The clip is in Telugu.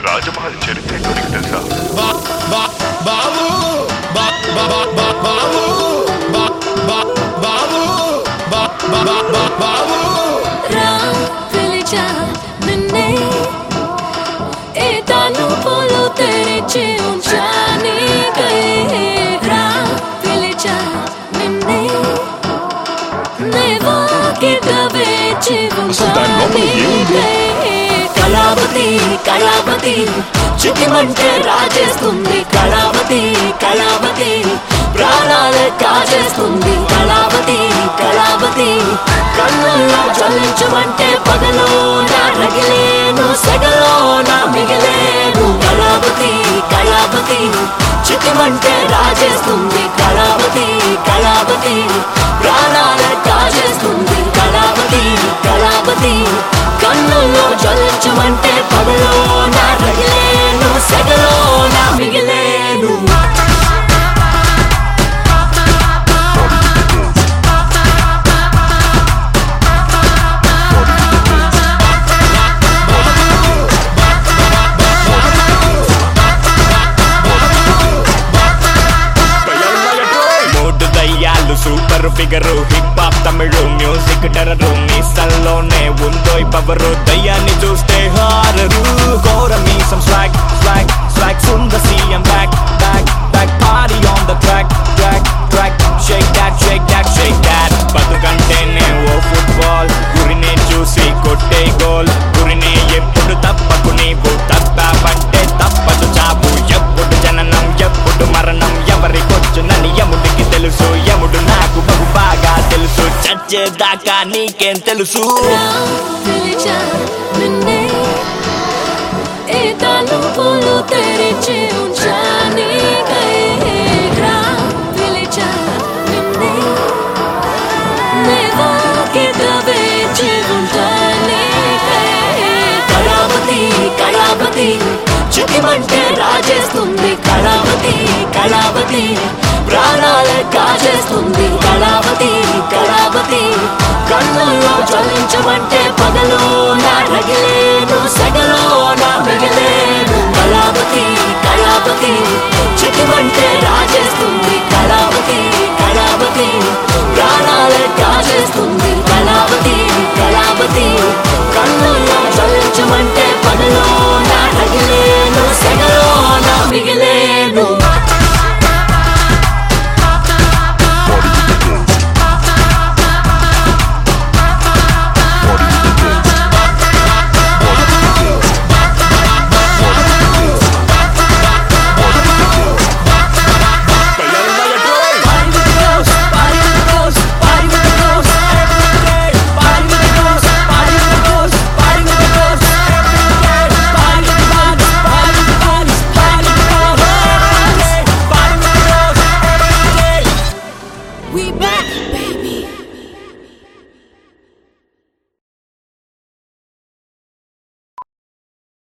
రాజమహల్ చరిత్ర ఏంటో నీకు తెలుసా బా బా బాబు బా బా బా బా బాబు బా బా బాబు బా బా బా బా బాబు రా పిలిచా నిన్నే ఏ తలుపులు తెరిచి ఉంచాని రా పిలిచా నిన్నే నేవాకిట వేచి దాని లోపల ఏముంది? కళావతి కళావతి చిటిమంటే రాజేస్తుంది కళావతి కళావతి ప్రాణాలే కాజేస్తుంది కళావతి కళావతి కన్నుల్లో జ్వలించమంటే పగలో నా రగిలేను సెగలో నా మిగిలేను కళావతి కళావతి చిటిమంటే రాజేస్తుంది కళావతి కళావతి ప్రాణాలే కాజేస్తుంది కళావతి కళావతి కన్నుల్లో జ్వలించమంటే పగలో నా రగిలేను సెగలో నా మిగిలేను మూడు దయ్యాలు super figure hip hop Tamil music terror మీసల్లోనే ఉందో ఈ పవరు దయ్యాన్ని చూస్తే హారరు ఘోర మీసం స్వాగ్ స్వాగ్ స్వాగ్ సుంద సీఎం బ్యాక్ బ్యాక్ బ్యాక్ పారీ on the track track track shake that shake that shake that బతుకంటేనే ఓ ఫుట్బాల్ గురినే చూసి కొట్టే గోల్ గురినే ఎప్పుడు తప్పకు నీవు తప్పావంటే తప్పదు చావు ఎప్పుడు జననం ఎప్పుడు మరణం ఎవరికొచ్చునని యముడికి తెలుసు యముడు నాకు బహు బాగా తెలుసు చచ్చేదాకా నీకేం తెలుసు పిలిచా నిన్నే ఏ తలుపులు తెరిచి ఉంచాని రా పిలిచా నిన్నే నేవాకిట వేచి ఉంటానే కళావతి కళావతి చిటిమంటే రాజేస్తుంది కళావతి కళావతి ప్రాణాలే కాజేస్తుంది కళావతి కళావతి కన్నుల్లో జ్వలించమంటే పగలో నా రగిలేను సెగలో నా మిగిలేను కళావతి కళావతి చిటిమంటే రాజేస్తుంది కళావతి కళావతి ప్రాణాలే కాజేస్తుంది